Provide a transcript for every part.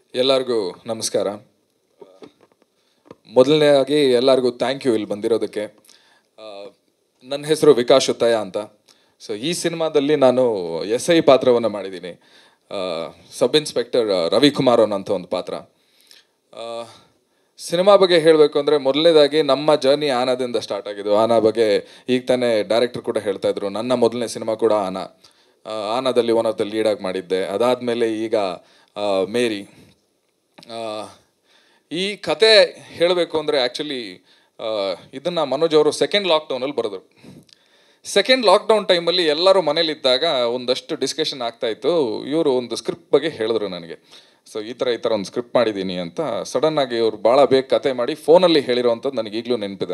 ಎಲ್ಲರಿಗೂ ನಮಸ್ಕಾರ ಮೊದಲನೇದಾಗಿ ಎಲ್ಲರಿಗೂ ಥ್ಯಾಂಕ್ ಯು ಇಲ್ಲಿ ಬಂದಿರೋದಕ್ಕೆ ಆ, ನನ್ನ ಹೆಸರು ವಿಕಾಸ್ ಉತ್ತಯ ಅಂತ ಸೊ ಈ ಸಿನಿಮಾದಲ್ಲಿ ನಾನು ಎಸ್ ಐ ಪಾತ್ರವನ್ನು ಮಾಡಿದ್ದೀನಿ ಆ, ಸಬ್ ಇನ್ಸ್ಪೆಕ್ಟರ್ ರವಿಕುಮಾರ್ ಅನ್ನೋಂಥ ಒಂದು ಪಾತ್ರ ಆ, ಸಿನಿಮಾ ಬಗ್ಗೆ ಹೇಳಬೇಕು ಅಂದರೆ ಮೊದಲನೇದಾಗಿ ನಮ್ಮ ಜರ್ನಿ ಆನದಿಂದ ಸ್ಟಾರ್ಟ್ ಆಗಿದ್ದು ಆನ ಬಗ್ಗೆ ಈಗ ತಾನೇ ಡೈರೆಕ್ಟರ್ ಕೂಡ ಹೇಳ್ತಾ ಇದ್ರು ನನ್ನ ಮೊದಲನೇ ಸಿನಿಮಾ ಕೂಡ ಆನ ಆ, ಆನದಲ್ಲಿ ಒನ್ ಆಫ್ ದ ಲೀಡಾಗಿ ಮಾಡಿದ್ದೆ ಅದಾದಮೇಲೆ ಈಗ ಆ, ಮೇರಿ ಆ, ಈ ಕತೆ ಹೇಳಬೇಕು ಅಂದರೆ ಆ್ಯಕ್ಚುಲಿ ಇದನ್ನು ಮನೋಜ್ ಅವರು ಸೆಕೆಂಡ್ ಲಾಕ್ಡೌನಲ್ಲಿ ಬರೆದ್ರು ಸೆಕೆಂಡ್ ಲಾಕ್ಡೌನ್ ಟೈಮಲ್ಲಿ ಎಲ್ಲರೂ ಮನೇಲಿದ್ದಾಗ ಒಂದಷ್ಟು ಡಿಸ್ಕಷನ್ ಆಗ್ತಾ ಇತ್ತು ಇವರು ಒಂದು ಸ್ಕ್ರಿಪ್ಟ್ ಬಗ್ಗೆ ಹೇಳಿದ್ರು ನನಗೆ ಸೊ ಈ ಥರ ಈ ಥರ ಒಂದು ಸ್ಕ್ರಿಪ್ಟ್ ಮಾಡಿದ್ದೀನಿ ಅಂತ ಸಡನ್ನಾಗಿ ಇವ್ರು ಭಾಳ ಬೇಗ ಕತೆ ಮಾಡಿ ಫೋನಲ್ಲಿ ಹೇಳಿರೋವಂಥದ್ದು ನನಗೆ ಈಗಲೂ ನೆನಪಿದೆ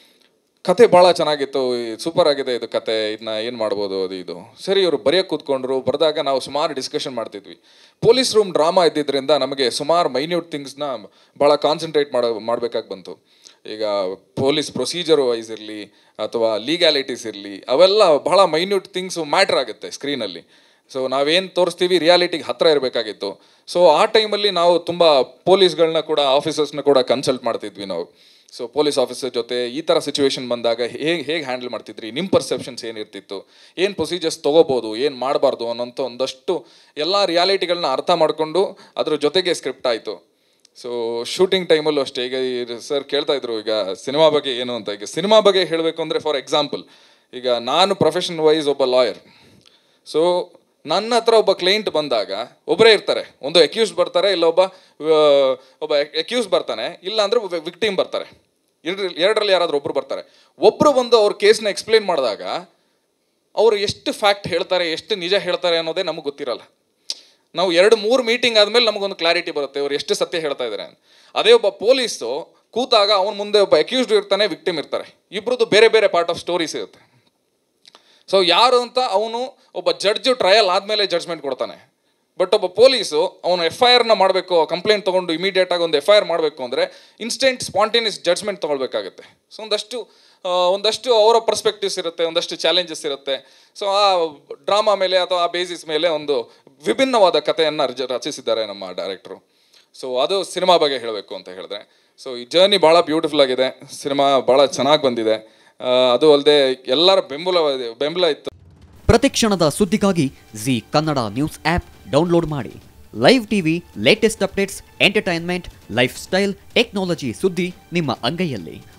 ಕತೆ ಭಾಳ ಚೆನ್ನಾಗಿತ್ತು ಸೂಪರ್ ಆಗಿದೆ ಇದು ಕತೆ ಇದನ್ನ ಏನು ಮಾಡ್ಬೋದು ಅದು ಇದು ಸರಿ ಇವರು ಬರೆಯೋಕೆ ಕೂತ್ಕೊಂಡ್ರು ಬರೆದಾಗ ನಾವು ಸುಮಾರು ಡಿಸ್ಕಷನ್ ಮಾಡ್ತಿದ್ವಿ ಪೊಲೀಸ್ ರೂಮ್ ಡ್ರಾಮಾ ಇದ್ದಿದ್ದರಿಂದ ನಮಗೆ ಸುಮಾರು ಮೈನ್ಯೂಟ್ ಥಿಂಗ್ಸ್ನ ಭಾಳ ಕಾನ್ಸಂಟ್ರೇಟ್ ಮಾಡೋ ಮಾಡಬೇಕಾಗಿ ಬಂತು ಈಗ ಪೊಲೀಸ್ ಪ್ರೊಸೀಜರ್ ವೈಸ್ ಇರಲಿ ಅಥವಾ ಲೀಗ್ಯಾಲಿಟೀಸ್ ಇರಲಿ ಅವೆಲ್ಲ ಬಹಳ ಮೈನ್ಯೂಟ್ ಥಿಂಗ್ಸು ಮ್ಯಾಟ್ರ್ ಆಗುತ್ತೆ ಸ್ಕ್ರೀನಲ್ಲಿ ಸೊ ನಾವೇನು ತೋರಿಸ್ತೀವಿ ರಿಯಾಲಿಟಿಗೆ ಹತ್ರ ಇರಬೇಕಾಗಿತ್ತು ಸೊ ಆ ಟೈಮಲ್ಲಿ ನಾವು ತುಂಬ ಪೊಲೀಸ್ಗಳನ್ನ ಕೂಡ ಆಫೀಸರ್ಸ್ನ ಕೂಡ ಕನ್ಸಲ್ಟ್ ಮಾಡ್ತಿದ್ವಿ ನಾವು ಸೊ ಪೊಲೀಸ್ ಆಫೀಸರ್ ಜೊತೆ ಈ ಥರ ಸಿಚುವೇಶನ್ ಬಂದಾಗ ಹೇಗೆ ಹೇಗೆ ಹ್ಯಾಂಡಲ್ ಮಾಡ್ತಿದ್ರಿ ನಿಮ್ಮ ಪರ್ಸೆಪ್ಷನ್ಸ್ ಏನಿರ್ತಿತ್ತು ಏನು ಪ್ರೊಸೀಜರ್ಸ್ ತೊಗೋಬೋದು ಏನು ಮಾಡಬಾರ್ದು ಅನ್ನೋಂಥ ಒಂದಷ್ಟು ಎಲ್ಲ ರಿಯಾಲಿಟಿಗಳನ್ನ ಅರ್ಥ ಮಾಡಿಕೊಂಡು ಅದ್ರ ಜೊತೆಗೆ ಸ್ಕ್ರಿಪ್ಟ್ ಆಯಿತು ಸೊ ಶೂಟಿಂಗ್ ಟೈಮಲ್ಲೂ ಅಷ್ಟೇ ಈಗ ಸರ್ ಕೇಳ್ತಾ ಇದ್ರು ಈಗ ಸಿನಿಮಾ ಬಗ್ಗೆ ಏನು ಅಂತ ಈಗ ಸಿನಿಮಾ ಬಗ್ಗೆ ಹೇಳಬೇಕು ಅಂದರೆ ಫಾರ್ ಎಕ್ಸಾಂಪಲ್ ಈಗ ನಾನು ಪ್ರೊಫೆಷನ್ ವೈಸ್ ಒಬ್ಬ ಲಾಯರ್ ಸೊ ನನ್ನ ಹತ್ರ ಒಬ್ಬ ಕ್ಲೈಂಟ್ ಬಂದಾಗ ಒಬ್ಬರೇ ಇರ್ತಾರೆ ಒಂದು ಅಕ್ಯೂಸ್ ಬರ್ತಾರೆ ಇಲ್ಲ ಒಬ್ಬ ಆ, ಒಬ್ಬ ಅಕ್ಯೂಸ್ ಬರ್ತಾನೆ ಇಲ್ಲ ಅಂದ್ರೆ ಒಬ್ಬ ವಿಕ್ಟಿಮ್ ಬರ್ತಾರೆ ಎರಡ್ರಲ್ಲಿ ಎರಡರಲ್ಲಿ ಯಾರಾದ್ರೂ ಒಬ್ರು ಬರ್ತಾರೆ ಒಬ್ರು ಬಂದು ಅವ್ರ ಕೇಸ್ನ ಎಕ್ಸ್ಪ್ಲೇನ್ ಮಾಡಿದಾಗ ಅವರು ಎಷ್ಟು ಫ್ಯಾಕ್ಟ್ ಹೇಳ್ತಾರೆ ಎಷ್ಟು ನಿಜ ಹೇಳ್ತಾರೆ ಅನ್ನೋದೇ ನಮಗೆ ಗೊತ್ತಿರಲ್ಲ ನಾವು ಎರಡು ಮೂರು ಮೀಟಿಂಗ್ ಆದಮೇಲೆ ನಮಗೊಂದು ಕ್ಲಾರಿಟಿ ಬರುತ್ತೆ ಅವ್ರು ಎಷ್ಟು ಸತ್ಯ ಹೇಳ್ತಾ ಇದ್ದಾರೆ ಅಂತ ಅದೇ ಒಬ್ಬ ಪೊಲೀಸು ಕೂತಾಗ ಅವನ ಮುಂದೆ ಒಬ್ಬ ಅಕ್ಯೂಸ್ಡ್ ಇರ್ತಾನೆ ವಿಕ್ಟಿಮ್ ಇರ್ತಾರೆ ಇಬ್ಬರದ್ದು ಬೇರೆ ಬೇರೆ ಪಾರ್ಟ್ ಆಫ್ ಸ್ಟೋರೀಸ್ ಇರುತ್ತೆ ಸೊ ಯಾರು ಅಂತ ಅವನು ಒಬ್ಬ ಜಡ್ಜು ಟ್ರಯಲ್ ಆದಮೇಲೆ ಜಡ್ಜ್ಮೆಂಟ್ ಕೊಡ್ತಾನೆ ಬಟ್ ಒಬ್ಬ ಪೊಲೀಸು ಅವನು ಎಫ್ ಐ ಆರ್ನ ಮಾಡಬೇಕು ಕಂಪ್ಲೇಂಟ್ ತೊಗೊಂಡು ಇಮಿಡಿಯೇಟ್ ಆಗಿ ಒಂದು ಎಫ್ ಐ ಆರ್ ಮಾಡಬೇಕು ಅಂದರೆ ಇನ್ಸ್ಟೆಂಟ್ ಸ್ಪಾಂಟೇನಿಯಸ್ ಜಡ್ಜ್ಮೆಂಟ್ ತೊಗೊಳ್ಬೇಕಾಗುತ್ತೆ ಸೊ ಒಂದಷ್ಟು ಆ, ಒಂದಷ್ಟು ಅವರ ಪರ್ಸ್ಪೆಕ್ಟಿವ್ಸ್ ಇರುತ್ತೆ ಒಂದಷ್ಟು ಚಾಲೆಂಜಸ್ ಇರುತ್ತೆ ಸೊ ಆ ಡ್ರಾಮಾ ಮೇಲೆ ಅಥವಾ ಆ ಬೇಸಿಸ್ ಮೇಲೆ ಒಂದು ವಿಭಿನ್ನವಾದ ಕಥೆಯನ್ನು ರಚಿಸಿದ್ದಾರೆ ನಮ್ಮ ಡೈರೆಕ್ಟ್ರು ಸೊ ಅದು ಸಿನಿಮಾ ಬಗ್ಗೆ ಹೇಳಬೇಕು ಅಂತ ಹೇಳಿದ್ರೆ ಸೊ ಈ ಜರ್ನಿ ಭಾಳ ಬ್ಯೂಟಿಫುಲ್ ಆಗಿದೆ ಸಿನಿಮಾ ಭಾಳ ಚೆನ್ನಾಗಿ ಬಂದಿದೆ ಆ, ಅದು ಅಲ್ಲದೆ ಎಲ್ಲರ ಬೆಂಬಲ ಬೆಂಬಲ ಇತ್ತು ಪ್ರತಿಕ್ಷಣದ ಸುದ್ದಿಗಾಗಿ Zee Kannada news app download ಮಾಡಿ live TV latest updates entertainment life style technology ಸುದ್ದಿ ನಿಮ್ಮ ಅಂಗೈಯಲ್ಲಿ